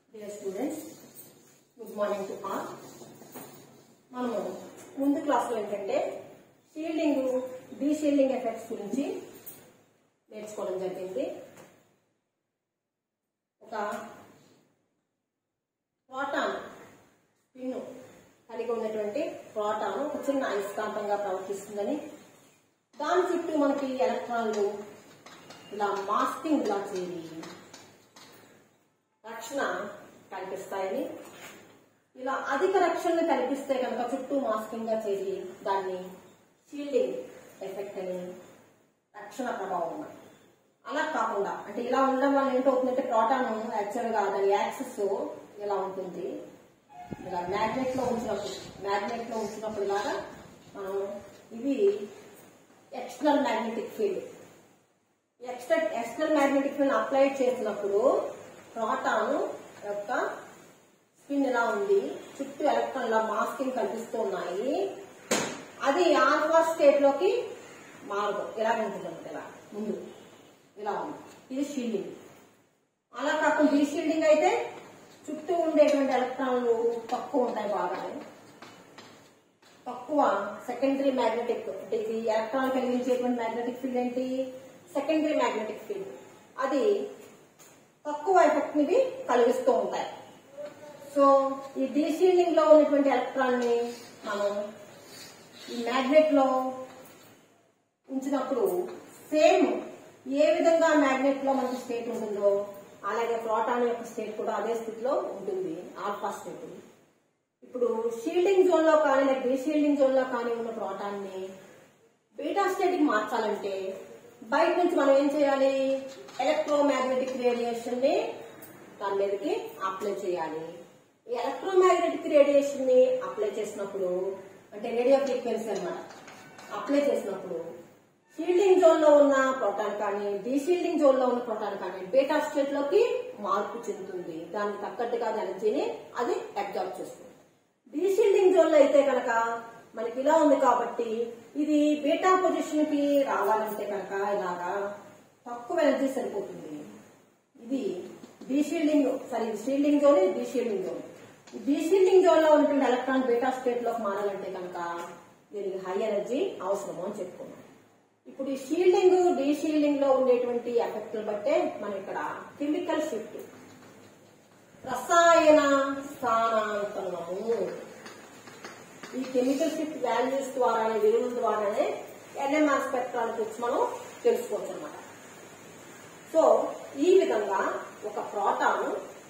Dear students good morning to all మనము ముందు క్లాస్లో ఏంటంటే షీల్డింగ్ డీ షీల్డింగ్ ఎఫెక్ట్స్ గురించి నేర్చుకోవడం జరిగింది ఒక ప్రోటాన్ పిన్ను కలిగి ఉన్నటువంటి ప్రోటాన్ ఒక చిన్న అయస్కాంతంగా ప్రవర్తిస్తుందని దాని చుట్టూ మనకి ఎలక్ట్రాన్లు ఇలా మాస్కింగ్ ఇలా చేరి రక్షణ కల్పిస్తాయని ఇలా అధిక రక్షణను కల్పిస్తే కనుక చుట్టూ మాస్కింగ్ గా చేసి దాన్ని షీల్డింగ్ ఎఫెక్ట్ అని రక్షణ ప్రభావం అన్నమాట. అలా కాకుండా అంటే ఇలా ఉండడం వల్ల ఏంటవుతుందంటే ప్రోటాన్ యాక్చువల్ గా దాని యాక్సెస్ ఇలా ఉంటుంది ఇలా మ్యాగ్నెట్ లో ఉంచినప్పుడు మ్యాగ్నెట్ లో ఉంచినప్పుడు ఇలాగా మనం ఇవి external magnetic field external external magnetic field apply చేసినప్పుడు ప్రోటాన్ యొక్క స్పిన్ ఇలా ఉంది చుట్టూ ఎలక్ట్రాన్ల మాస్కింగ్ కనిపిస్తూ ఉన్నాయి అది ఆల్ఫా స్టేట్ లోకి మారదు ఇలా ఉంటుంది అన్నమాట ఇలా ముందు ఇలా ఉంది ఇది షీల్డింగ్ అలా కాకుండా ఈ షీల్డింగ్ అయితే చుట్టూ ఉండేటువంటి ఎలక్ట్రాన్లు తక్కువ ఉంటాయి బాగా తక్కువ సెకండరీ మ్యాగ్నెటిక్ అంటే ఇది ఎలక్ట్రాన్ కలిగించేటువంటి మ్యాగ్నెటిక్ ఫీల్డ్ ఏంటి సెకండరీ మ్యాగ్నెటిక్ ఫీల్డ్ అది తక్కువ ఎఫెక్ట్ ని కలిగిస్తూ ఉంటాయి సో ఈ డీషీల్డింగ్ లో ఉన్నటువంటి ఎలక్ట్రాన్ ని మనం ఈ మ్యాగ్నెట్ లో ఉంచినప్పుడు సేమ్ ఏ విధంగా మ్యాగ్నెట్ లో మనకి స్టేట్ ఉంటుందో అలాగే ప్రోటాన్ యొక్క స్టేట్ కూడా అదే స్థితిలో ఉంటుంది ఆల్ఫా స్టేట్ ఇప్పుడు షీల్డింగ్ జోన్ లో కానీ లేక డీషీల్డింగ్ జోన్ లో కానీ ఉన్న ప్రోటాన్ ని బీటా స్టేట్ కి మార్చాలంటే బయట నుంచి మనం ఏం చేయాలి ఎలక్ట్రోమాగ్నెటిక్ రేడియేషన్ ని దాని మీదకి అప్లై చేయాలి ఈ ఎలక్ట్రోమాగ్నెటిక్ రేడియేషన్ ని అప్లై చేసినప్పుడు అంటే రేడియో ఫ్రీక్వెన్సీ అన్నమాట అప్లై చేసినప్పుడు షీల్డింగ్ జోన్ లో ఉన్న ప్రోటాన్ కానీ డీషీల్డింగ్ జోన్ లో ఉన్న ప్రోటాన్ కానీ బీటా స్టేట్ లోకి మార్పు చెందుతుంది దానికి తగ్గట్టుగా ఎనర్జీని అది అబ్జర్వ్ చేస్తుంది డీషీల్డింగ్ జోన్ లో అయితే కనుక మనకి ఇలా ఉంది కాబట్టి ఇది బీటా పొజిషన్ కి రావాలంటే కనుక ఇలాగా తక్కువ ఎనర్జీ సరిపోతుంది ఇది డీషీల్డింగ్ సారీ షీల్డింగ్ జోన్ ఇది డీషీల్డింగ్ జోన్ ఈ డీషీల్డింగ్ జోన్ లో ఉన్నటువంటి ఎలక్ట్రాన్ బీటా స్టేట్ లోకి మారాలంటే కనుక దీనికి హై ఎనర్జీ అవసరము అని చెప్పుకున్నాం ఇప్పుడు ఈ షీల్డింగ్ డీషీల్డింగ్ లో ఉండేటువంటి ఎఫెక్ట్లు బట్టే మనం ఇక్కడ కెమికల్ షిఫ్ట్ రసాయన స్థానాంతరము ఈ కెమికల్ షిఫ్ట్ వాల్యూస్ ద్వారానే విలువల ద్వారానే ఎన్ఎంఆర్ స్పెక్ట్రాల్ గురించి మనం తెలుసుకోవచ్చు అనమాట సో ఈ విధంగా ఒక ప్రోటాన్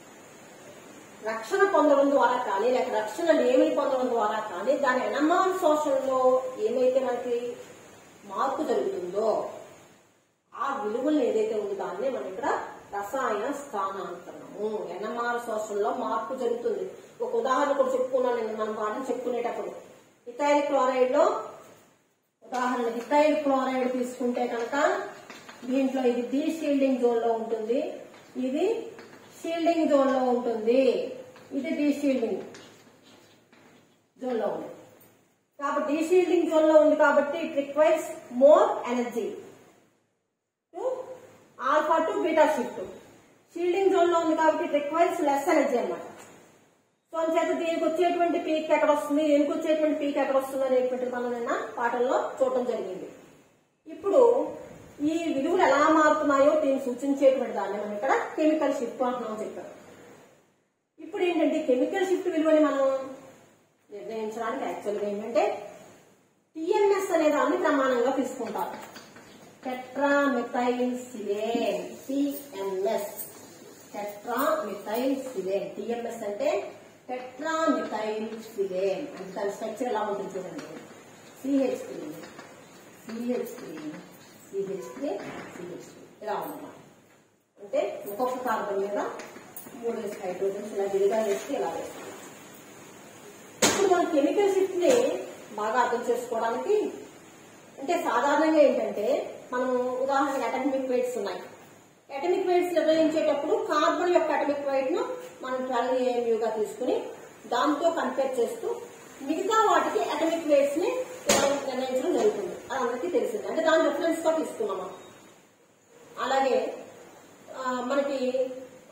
రక్షణ పొందడం ద్వారా కానీ లేక రక్షణ లేమిని పొందడం ద్వారా కానీ దాని ఎనమాన్ శోషణలో ఏమైతే మనకి మార్పు జరుగుతుందో ఆ విలువలు ఏదైతే ఉందో దాన్ని మనం ఇక్కడ రసాయన స్థానాంతరము ఎన్ఎంఆర్ శోషణలో మార్పు జరుగుతుంది ఒక ఉదాహరణ కూడా చెప్పుకున్నాను నేను మనం పాఠం చెప్పుకునేటప్పుడు ఇథైల్ క్లోరైడ్ లో ఉదాహరణ ఇథైల్ క్లోరైడ్ తీసుకుంటే కనుక దీంట్లో ఇది డి షీల్డింగ్ జోన్ లో ఉంటుంది ఇది షీల్డింగ్ జోన్ లో ఉంటుంది ఇది డి షీల్డింగ్ జోన్ లో ఉంది కాబట్టి డి షీల్డింగ్ జోన్ లో ఉంది కాబట్టి it requires more energy to alpha to beta shift shielding zone లో ఉంది కాబట్టి ఇట్ రిక్వైర్స్ లెస్ ఎనర్జీ అన్నమాట సో అంచేత దీనికి వచ్చేటువంటి పీక్ ఎక్కడ వస్తుంది దీనికి వచ్చేటువంటి పీక్ ఎక్కడ వస్తుంది అనేటువంటిది మనం నిన్న పాఠంలో చూడటం జరిగింది ఇప్పుడు ఈ విలువలు ఎలా మారుతున్నాయో దీన్ని సూచించేటువంటి దాన్ని మనం ఇక్కడ కెమికల్ షిఫ్ట్ అంటున్నాం చెప్పారు ఇప్పుడు ఏంటంటే కెమికల్ షిఫ్ట్ విలువని మనం నిర్ణయించడానికి యాక్చువల్గా ఏంటంటే టిఎంఎస్ అనే దాన్ని ప్రమాణంగా తీసుకుంటారు tetramethyl silane TMS tetramethyl silane TMS అంటే టెట్రామిథైల్ సిలేన్ అంటే దాని స్ట్రక్చర్ ఎలా ఉంటుంది చూడండి CH three CH three CH three CH three ఇలా ఉందన్నమాట అంటే ఒక్కొక్క కార్బన్ మీద మూడు హైడ్రోజన్స్ ఇలా విడిగా వేసి ఇలా వేస్తాం ఇప్పుడు మన కెమికల్ షిఫ్ట్ ని బాగా అర్థం చేసుకోవడానికి అంటే సాధారణంగా ఏంటంటే మనం ఉదాహరణకి అటమిక్ వెయిట్స్ ఉన్నాయి అటమిక్ వెయిట్స్ నిర్ణయించేటప్పుడు కార్బన్ యొక్క అటమిక్ వెయిట్ ను మనం ట్వెల్వ్ ఏఎంయూగా తీసుకుని దాంతో కంపేర్ చేస్తూ మిగతా వాటికి అటమిక్ వెయిట్స్ ని నిర్ణయించడం జరుగుతుంది అది అందరికీ తెలిసింది అంటే దాని రిఫరెన్స్ గా తీసుకున్నాం మనం. అలాగే ఆ, మనకి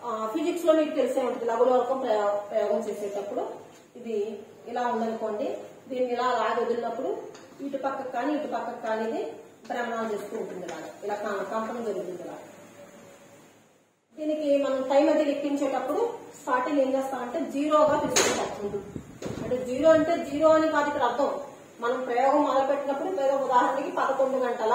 ఫిజిక్స్ లో మీకు తెలిసే ఉంటుంది లఘు వర్గం ప్రయో- ప్రయోగం చేసేటప్పుడు ఇది ఇలా ఉందనుకోండి దీన్ని ఇలా లాగి వదిలినప్పుడు ఇటు పక్కకు కానీ ఇటు పక్కకు కానీ ఇది భ్రమణాలు చేస్తూ ఉంటుంది ఇలా ఇలా కం- కంపనం జరుగుతుంది ఇలా దీనికి మనం టైం అది లెక్కించేటప్పుడు స్టార్టింగ్ ఏం చేస్తాం అంటే జీరోగా తీసుకుంటాం ముందు అంటే జీరో అంటే జీరో అని కాదు ఇక్కడ అర్థం మనం ప్రయోగం మొదలు పెట్టినప్పుడు ఏదో ఉదాహరణకి పదకొండు గంటల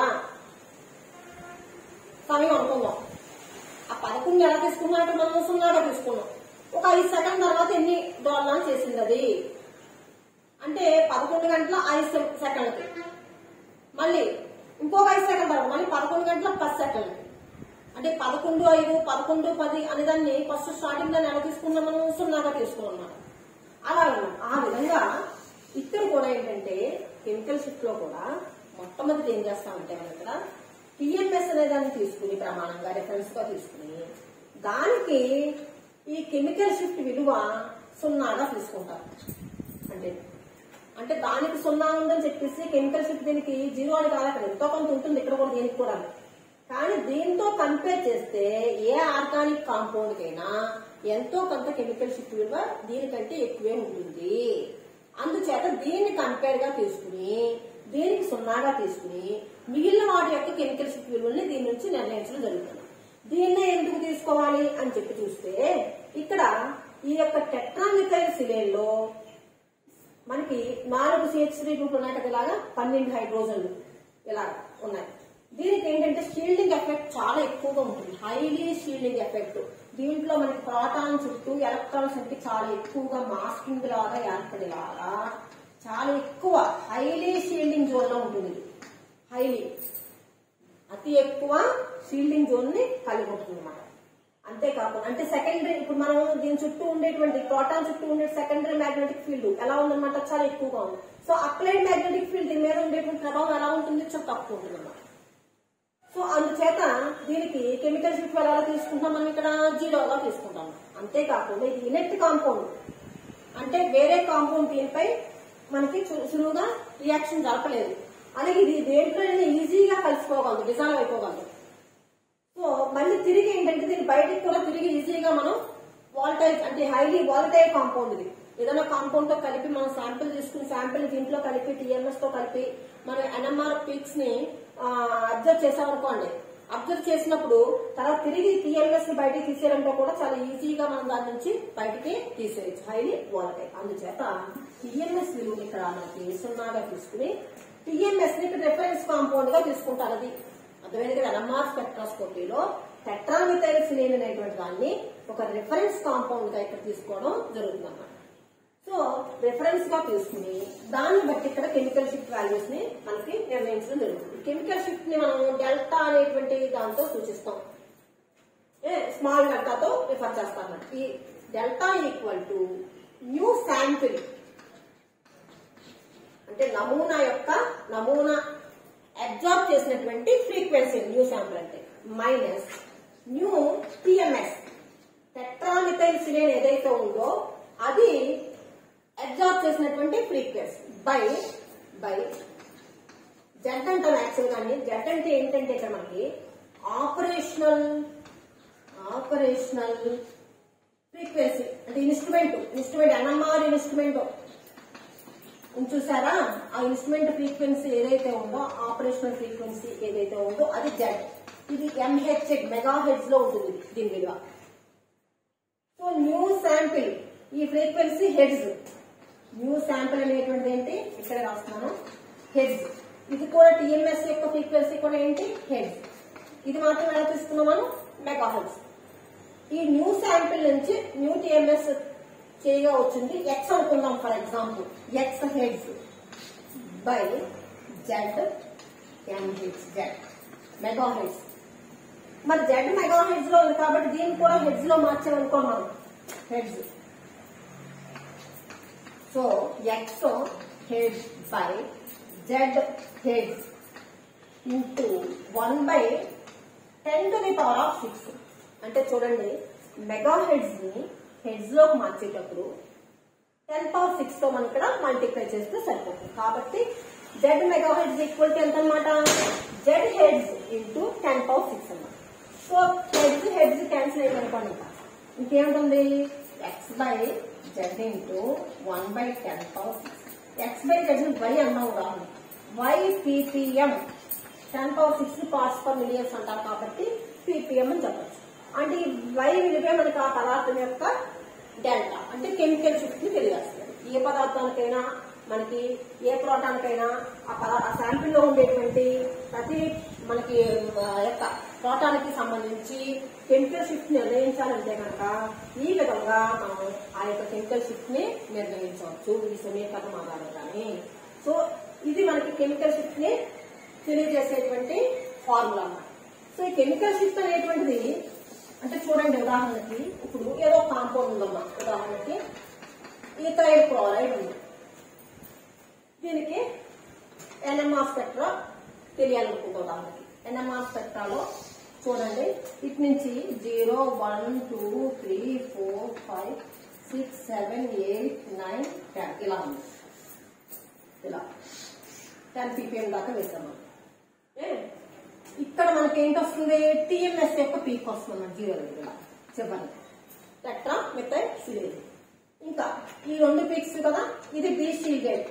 సమయం అనుకుందాం ఆ పదకొండు ఎలా తీసుకున్నాం అంటే మనం సున్నాగా తీసుకున్నాం ఒక ఐదు సెకండ్ తర్వాత ఎన్ని డోలనాలు చేసింది అది అంటే పదకొండు గంటల ఐదు సె- సెకండ్లకి మళ్ళీ ఇంకొక ఐదు సెకండ్ తర్వాత మళ్ళీ పదకొండు గంటల పది సెకండ్లకి అంటే పదకొండు ఐదు పదకొండు పది అనే దాన్ని ఫస్ట్ స్టార్టింగ్ దాన్ని ఎలా తీసుకున్నాం మనం సున్నాగా తీసుకున్నాం అన్నమాట అలా ఉన్నాం ఆ విధంగా ఇక్కడ కూడా ఏంటంటే కెమికల్ షిఫ్ట్ లో కూడా మొట్టమొదటి ఏం చేస్తామంటే మనం ఇక్కడ టిఎంఎస్ అనే దాన్ని తీసుకుని ప్రమాణంగా రెఫరెన్స్ గా తీసుకుని దానికి ఈ కెమికల్ షిఫ్ట్ విలువ సున్నాగా తీసుకుంటాం అంటే అంటే దానికి సున్నా ఉందని చెప్పేసి కెమికల్ షిఫ్ట్ దీనికి జీరో అని కాదు అక్కడ ఎంతో కొంత ఉంటుంది ఇక్కడ కూడా దీనికి కూడా కానీ దీంతో కంపేర్ చేస్తే ఏ ఆర్గానిక్ కాంపౌండ్ కైనా ఎంతో కొంత కెమికల్ షిఫ్ట్ విలువ దీనికంటే ఎక్కువే ఉంటుంది అందుచేత దీన్ని కంపేర్ గా తీసుకుని దీనికి సున్నాగా తీసుకుని మిగిలిన వాటి యొక్క కెమికల్ షిఫ్ట్ విలువల్ని దీని నుంచి నిర్ణయించడం జరుగుతుంది దీన్నే ఎందుకు తీసుకోవాలి అని చెప్పి చూస్తే ఇక్కడ ఈ యొక్క టెట్రామికైల్ సిలేన్లో మనకి నాలుగు సిహెచ్ త్రీ గ్రూప్ ఉన్నాయి కదా ఇలాగా పన్నెండు హైడ్రోజన్లు ఇలా ఉన్నాయి దీనికి ఏంటంటే షీల్డింగ్ ఎఫెక్ట్ చాలా ఎక్కువగా ఉంటుంది హైలీ షీల్డింగ్ ఎఫెక్ట్ దీంట్లో మనకి ప్రోటాన్ చుట్టూ ఎలక్ట్రాన్స్ అంటే చాలా ఎక్కువగా మాస్కింగ్ లాగా ఏర్పడేలాగా చాలా ఎక్కువ హైలీ షీల్డింగ్ జోన్ లో ఉంటుంది హైలీ అతి ఎక్కువ షీల్డింగ్ జోన్ ని కలిగి ఉంటుంది అనమాట అంతేకాకుండా అంటే సెకండరీ ఇప్పుడు మనం దీని చుట్టూ ఉండేటువంటి ప్రోటాన్ చుట్టూ ఉండే సెకండరీ మ్యాగ్నెటిక్ ఫీల్డ్ ఎలా ఉందన్నమాట చాలా ఎక్కువగా ఉంది సో అప్లైడ్ మ్యాగ్నెటిక్ ఫీల్డ్ దీని మీద ఉండేటువంటి ప్రభావం ఎలా ఉంటుంది చాలా తక్కువ ఉంటుంది అన్నమాట సో అందుచేత దీనికి కెమికల్ షిఫ్ట్ ఎలా తీసుకుంటాం మనం ఇక్కడ జీరోగా తీసుకుంటాం అంతేకాకుండా ఇది ఇనెక్ట్ కాంపౌండ్ అంటే వేరే కాంపౌండ్ దీనిపై మనకి సు- సులువుగా రియాక్షన్ జరపలేదు అలాగే ఇది దేంట్లోనైనా ఈజీగా కలిసిపోగలదు డిజాల్వ్ అయిపోగలదు సో మళ్ళీ తిరిగి ఏంటంటే దీన్ని బయటికి కూడా తిరిగి ఈజీగా మనం వాల్టైల్ అంటే హైలీ వాల్టైల్ కాంపౌండ్ ఇది ఏదైనా కాంపౌండ్ తో కలిపి మనం శాంపిల్ తీసుకుని శాంపిల్ దీంట్లో కలిపి టీఎంఎస్ తో కలిపి మనం ఎన్ఎంఆర్ పీక్స్ ని అబ్జర్వ్ చేసామనుకోండి అబ్జర్వ్ చేసినప్పుడు తర్వాత తిరిగి టీఎంఎస్ ని బయటికి తీసేయడంలో కూడా చాలా ఈజీగా మనం దాని నుంచి బయటికి తీసేయచ్చు హైలీ వాలటైల్ అందుచేత టీఎంఎస్ విలువ ఇక్కడ మనకి సున్నాగా తీసుకుని టీఎంఎస్ ని ఇక్కడ రిఫరెన్స్ కాంపౌండ్ గా తీసుకుంటారు అది అర్థమైంది కదా ఎన్ఎంఆర్ స్పెక్ట్రాస్కోపీలో టెట్రామిథైల్ సిలిన్ అనేటువంటి దాన్ని ఒక రిఫరెన్స్ కాంపౌండ్ గా ఇక్కడ తీసుకోవడం జరుగుతుంది అన్నమాట సో రిఫరెన్స్ గా తీసుకుని దాన్ని బట్టి ఇక్కడ కెమికల్ షిఫ్ట్ వాల్యూస్ ని మనకి నిర్ణయించడం జరుగుతుంది కెమికల్ షిఫ్ట్ ని మనం డెల్టా అనేటువంటి దాంతో సూచిస్తాం స్మాల్ డెల్టాతో రిఫర్ చేస్తాం అన్నమాట. ఈ delta equal to nu sample అంటే నమూనా యొక్క నమూనా అబ్జార్బ్ చేసినటువంటి ఫ్రీక్వెన్సీ న్యూ శాంపుల్ అంటే minus nu TMS tetramethyl silane ఏదైతే ఉందో అది అబ్జార్బ్ చేసినటువంటి ఫ్రీక్వెన్సీ బై బై జెడ్ అంటాం యాక్చువల్ కానీ జెడ్ అంటే ఏంటంటే ఇక్కడ మనకి ఆపరేషనల్ ఆపరేషనల్ ఫ్రీక్వెన్సీ అంటే ఇన్స్ట్రుమెంట్ ఇన్స్ట్రుమెంట్ ఎన్ఎంఆర్ ఇన్స్ట్రుమెంట్ ఉంది చూసారా ఆ ఇన్స్ట్రుమెంట్ ఫ్రీక్వెన్సీ ఏదైతే ఉందో ఆపరేషనల్ ఫ్రీక్వెన్సీ ఏదైతే ఉందో అది జెడ్ ఇది ఎంహెచ్ మెగా హెడ్స్ లో ఉంటుంది దీని విలువ సో న్యూ శాంపిల్ ఈ ఫ్రీక్వెన్సీ హెడ్స్ న్యూ శాంపిల్ అనేటువంటిది ఏంటి ఇక్కడ రాస్తున్నాను హెడ్స్ ఇది కూడా టిఎంఎస్ యొక్క ఫ్రీక్వెన్సీ కూడా ఏంటి హెడ్స్ ఇది మాత్రం ఎలా తీసుకున్నాం మనం మెగా హెడ్స్ ఈ న్యూ శాంపిల్ నుంచి న్యూ టిఎంఎస్ చేయగా వచ్చింది ఎక్స్ అనుకుందాం for example X hertz by Z MH Z mega hertz మరి జెడ్ మెగా హెడ్స్ లో ఉంది కాబట్టి దీన్ని కూడా హెడ్స్ లో మార్చామనుకో మనం హెడ్స్ సో ఎక్స్ హెడ్ by Z hertz into one by ten to the power of six అంటే చూడండి మెగా హెడ్స్ ని హెడ్స్ లోకి మార్చేటప్పుడు టెన్ పవర్ సిక్స్ తో మనం ఇక్కడ మల్టిప్లై చేస్తే సరిపోతుంది కాబట్టి Z mega hertz equal to ఎంత అనమాట Z hertz into ten power six అన్నమాట సో హెడ్స్ హెడ్స్ క్యాన్సిల్ అయ్యింది అనుకోండి ఇంకా ఇంకేముంటుంది X by Z into one by ten power six X by Z Y అన్నాం ఉదాహరణ Y PPM ten power six parts per millions అంటారు కాబట్టి ppm అని చెప్పచ్చు అంటే ఈ వై విలువే మనకి ఆ పదార్థం యొక్క డెల్టా అంటే కెమికల్ షిఫ్ట్ ని తెలియజేస్తుంది ఏ పదార్థానికైనా మనకి ఏ ప్రోటానికైనా ఆ పదా ఆ శాంపిల్ లో ఉండేటువంటి ప్రతి మనకి ఆ, యొక్క ప్రోటానికి సంబంధించి కెమికల్ షిఫ్ట్ నిర్ణయించాలంటే కనుక ఈ విధంగా మనం ఆ యొక్క కెమికల్ షిఫ్ట్ ని నిర్ణయించవచ్చు ఈ సమీకరణం ఆధారంగానే సో ఇది మనకి కెమికల్ షిఫ్ట్ ని తెలియజేసేటువంటి ఫార్ములా అన్నమాట సో ఈ కెమికల్ షిఫ్ట్ అనేటువంటిది అంటే చూడండి ఉదాహరణకి ఇప్పుడు ఏదో కాంపౌండ్ ఉందమ్మా ఉదాహరణకి ఈథైల్ క్లోరైడ్ ఉంది దీనికి ఎన్ఎంఆర్ స్పెక్ట్రా తెలియాలనుకుంటా ఉదాహరణకి ఎన్ఎంఆర్ స్పెక్ట్రాలో చూడండి ఇటు నుంచి zero one two three four five six seven eight nine ten ఇలా ఉంది ఇలా టెన్ పీపీఎం దాకా వేసాం మనం ఏ? ఇక్కడ మనకి ఏంటి వస్తుంది టిఎంఎస్ యొక్క పీక్ వస్తుంది మన జీరో దగ్గర చెప్పండి టెట్రా మిథైల్ సిలేజ్ ఇంకా ఈ రెండు పీక్స్ కదా ఇది బి షీల్డెడ్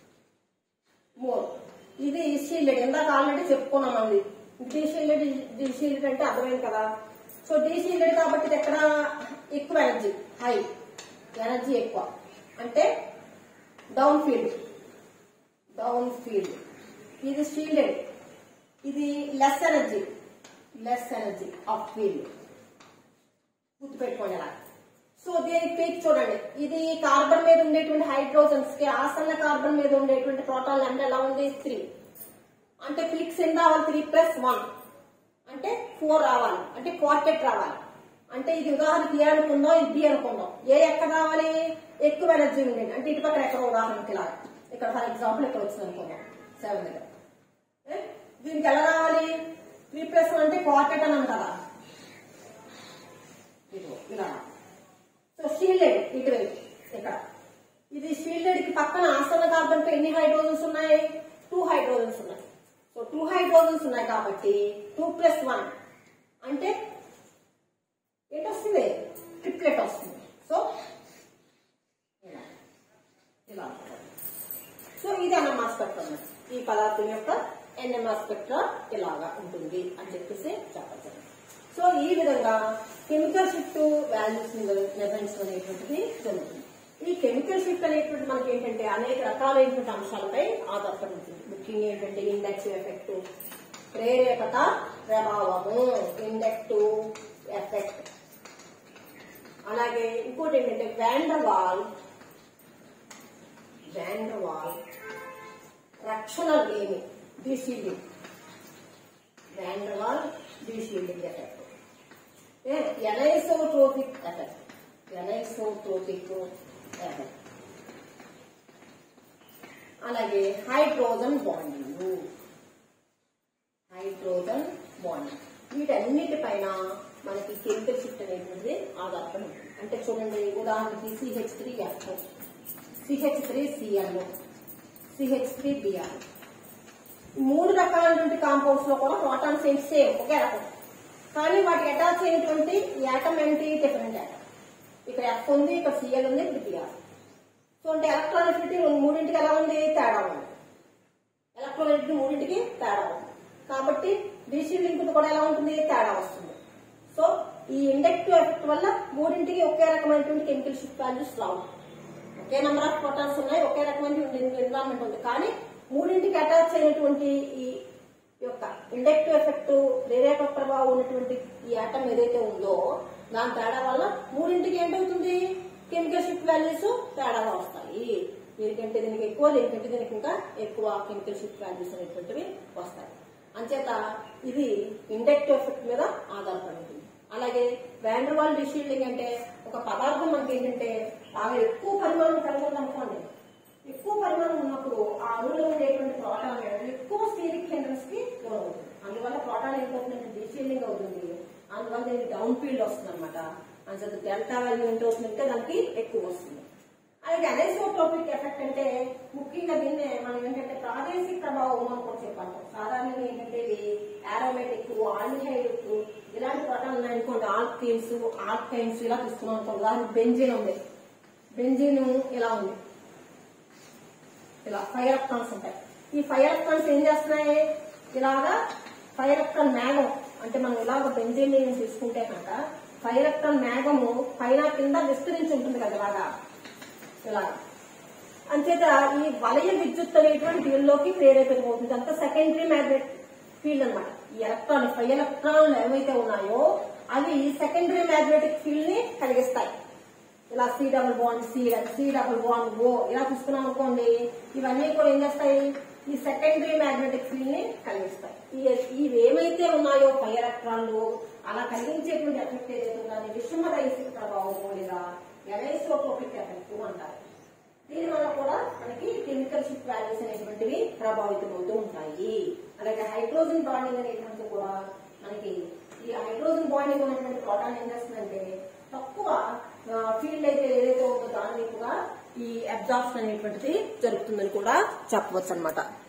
మోర్ ఇది షీల్డెడ్ ఇందాక ఆల్రెడీ చెప్పుకున్నాం అండి డి షీల్డెడ్ డి షీల్డెడ్ అంటే అర్థమైంది కదా సో డి షీల్డెడ్ కాబట్టి ఇది ఎక్కడ ఎక్కువ ఎనర్జీ హై ఎనర్జీ ఎక్కువ అంటే డౌన్ ఫీల్డ్ డౌన్ ఫీల్డ్ ఇది షీల్డెడ్ ఇది less energy less energy up field గుర్తుపెట్టుకోండి అలా సో దీని పీక్ చూడండి ఇది కార్బన్ మీద ఉండేటువంటి హైడ్రోజన్స్ కి ఆసన్న కార్బన్ మీద ఉండేటువంటి ప్రోటాన్ నెంబర్ ఎలా ఉంది త్రీ అంటే పీక్స్ ఎన్ని రావాలి త్రీ ప్లస్ వన్ అంటే ఫోర్ రావాలి అంటే క్వార్టెట్ రావాలి అంటే ఇది ఉదాహరణకి ఏ అనుకుందాం ఇది బి అనుకుందాం ఏ ఎక్కడ రావాలి ఎక్కువ ఎనర్జీ ఉండేది అంటే ఇటు పక్కన ఎక్కడ ఉదాహరణకి ఇలా ఇక్కడ ఫర్ ఎగ్జాంపుల్ ఇక్కడ వచ్చింది అనుకుందాం సెవెన్ దగ్గర ఏ? దీనికి ఎలా రావాలి త్రీ ప్లస్ వన్ అంటే క్వార్టెట్ అని అంటారా ఇదిగో ఇలా సో షీల్డెడ్ ఇటువైపు ఇక్కడ ఇది షీల్డెడ్ కి పక్కన ఆసన కార్బన్ తో ఎన్ని హైడ్రోజన్స్ ఉన్నాయి టూ హైడ్రోజన్స్ ఉన్నాయి సో టూ హైడ్రోజన్స్ ఉన్నాయి కాబట్టి టూ ప్లస్ వన్ అంటే ఏంటి వస్తుంది ట్రిప్లెట్ వస్తుంది సో ఇలా ఇలా సో ఇది ఎన్ఎంఆర్ స్పెక్ట్రమ్ ఈ పదార్థం యొక్క ఎన్ఎంఆర్ స్పెక్ట్రా ఇలాగా ఉంటుంది అని చెప్పేసి చెప్పచ్చు సో ఈ విధంగా కెమికల్ షిఫ్ట్ వాల్యూస్ ని నిర్ణయించడం అనేటువంటిది జరుగుతుంది ఈ కెమికల్ షిఫ్ట్ అనేటువంటి మనకి ఏంటంటే అనేక రకాలైనటువంటి అంశాలపై ఆధారపడి ఉంటుంది ముఖ్యంగా ఏంటంటే ఇండక్టివ్ ఎఫెక్ట్ ప్రేరేపక ప్రభావము ఇండక్టివ్ ఎఫెక్ట్ అలాగే ఇంకోటి ఏంటంటే వ్యాండర్వాల్ వ్యాండర్వాల్ రక్షణ లేని deshielding van der Waals deshielding effect anisotropic effect anisotropic effect అలాగే హైడ్రోజన్ బాండింగ్ హైడ్రోజన్ బాండింగ్ వీటన్నిటిపైన మనకి కెమికల్ షిఫ్ట్ అనేటువంటిది ఆధారపడి ఉంటుంది అంటే చూడండి ఉదాహరణకి CH three F CH three CL CH three BR మూడు రకాలైనటువంటి కాంపౌండ్స్ లో కూడా ప్రోటాన్ సేమ్ సేమ్ ఒకే రకం కానీ వాటికి అటాచ్ అయినటువంటి యాటమ్ ఏంటి డిఫరెంట్ యాటమ్ ఇక్కడ ఎఫ్ ఉంది ఇక్కడ సిఎల్ ఉంది ఇక్కడ బిఆర్ సో అంటే ఎలక్ట్రానిసిటీ మూడింటికి ఎలా ఉంది తేడా ఉంది ఎలక్ట్రానిసిటీ మూడింటికి తేడా ఉంది కాబట్టి డిసి లింక్ కూడా ఎలా ఉంటుంది తేడా వస్తుంది సో ఈ ఇండక్టివ్ ఎఫెక్ట్ వల్ల మూడింటికి ఒకే రకమైనటువంటి కెమికల్ షిఫ్ట్ వాల్యూస్ రావు ఒకే నెంబర్ ఆఫ్ ప్రోటాన్స్ ఉన్నాయి ఒకే రకమైన ఎన్విరాన్మెంట్ ఉంది కానీ మూడింటికి అటాచ్ అయినటువంటి ఈ యొక్క ఇండక్టివ్ ఎఫెక్ట్ ప్రేరేపక ప్రభావం ఉన్నటువంటి ఈ ఆటం ఏదైతే ఉందో దాని తేడా వల్ల మూడింటికి ఏంటవుతుంది కెమికల్ షిఫ్ట్ వాల్యూస్ తేడాగా వస్తాయి దీనికంటే దీనికి ఎక్కువ దీనికంటే దీనికి ఇంకా ఎక్కువ కెమికల్ షిఫ్ట్ వాల్యూస్ అనేటువంటివి వస్తాయి అంచేత ఇది ఇండక్టివ్ ఎఫెక్ట్ మీద ఆధారపడి ఉంటుంది అలాగే వ్యాండర్వాల్ డిషీల్డింగ్ అంటే ఒక పదార్థం మనకి ఏంటంటే బాగా ఎక్కువ పరిమాణం కలిగి ఉందనుకోండి ఎక్కువ పరిమాణం ఉన్నప్పుడు ఆ అణువులో ఉండేటువంటి ప్రోటాన్ అనేది ఎక్కువ స్టీరిక్ హిండ్రన్స్ కి గురవుతుంది అందువల్ల ప్రోటాన్ ఏంటవుతుందంటే డిషీల్డింగ్ అవుతుంది అందువల్ల దీనికి డౌన్ ఫీల్డ్ వస్తుంది అనమాట అంచేత డెల్టా వాల్యూ ఎంత అవుతుందంటే దానికి ఎక్కువ వస్తుంది అలాగే అనైసోట్రోపిక్ ఎఫెక్ట్ అంటే ముఖ్యంగా దీన్ని మనం ఏంటంటే ప్రాదేశిక ప్రభావం అని కూడా చెప్పాలి సాధారణంగా ఏంటంటే ఇది ఆరోమేటిక్ ఆల్డిహైడ్ ఇలాంటి ప్రోటాన్ ఉన్నాయనుకోండి ఆల్ ఆల్కేన్స్ ఆల్కైన్స్ ఇలా తీసుకున్నాం అనుకో ఉదాహరణ బెంజిన్ ఉంది బెంజిన్ ఇలా ఉంది ఇలా ఫైర్ ఎలక్ట్రాన్స్ ఉంటాయి ఈ ఫైర్ ఎలక్ట్రాన్స్ ఏం చేస్తున్నాయి ఇలాగా ఫైర్ ఎలక్ట్రాన్ మేఘం అంటే మనం ఇలాగ బెంజిన్ తీసుకుంటే కనుక ఫైర్ ఎలక్ట్రాన్ మేఘము పైన కింద విస్తరించి ఉంటుంది కదా ఇలాగా ఇలాగా అంచేత ఈ వలయ విద్యుత్ అనేటువంటి దీనిలోకి ప్రేరేపితమవుతుంది అంత సెకండరీ మ్యాగ్నెట్ ఫీల్డ్ అన్నమాట ఈ ఎలక్ట్రాన్ ఫైవ్ ఎలక్ట్రాన్లు ఏవైతే ఉన్నాయో అవి సెకండరీ మ్యాగ్నెటిక్ ఫీల్డ్ ని కలిగిస్తాయి ఇలా C double bond C C double bond O ఇలా తీసుకున్నాం అనుకోండి ఇవన్నీ కూడా ఏం చేస్తాయి ఈ సెకండరీ మ్యాగ్నెటిక్ ఫీల్డ్ ని కలిగిస్తాయి ఈ- ఇవి ఏమైతే ఉన్నాయో పై ఎలక్ట్రాన్లు అలా కలిగించేటువంటి ఎఫెక్ట్ ఏదైతే ఉందో అది విషమరైసిక ప్రభావం లేదా ఎలైసోట్రోపిక్ ఎఫెక్ట్ అంటారు దీని వల్ల కూడా మనకి కెమికల్ షిప్ వాల్యూస్ అనేటువంటివి ప్రభావితం అవుతూ ఉంటాయి అలాగే హైడ్రోజన్ బాండింగ్ అనేటువంటిది కూడా మనకి ఈ హైడ్రోజన్ బాండింగ్ ఉన్నటువంటి ప్రోటాన్ ఏం చేస్తుందంటే తక్కువ ఫీల్డ్ అయితే ఏదైతే ఉందో దాని కూడా ఈ అబ్జార్ప్షన్ అనేటువంటిది జరుగుతుందని కూడా చెప్పవచ్చు అనమాట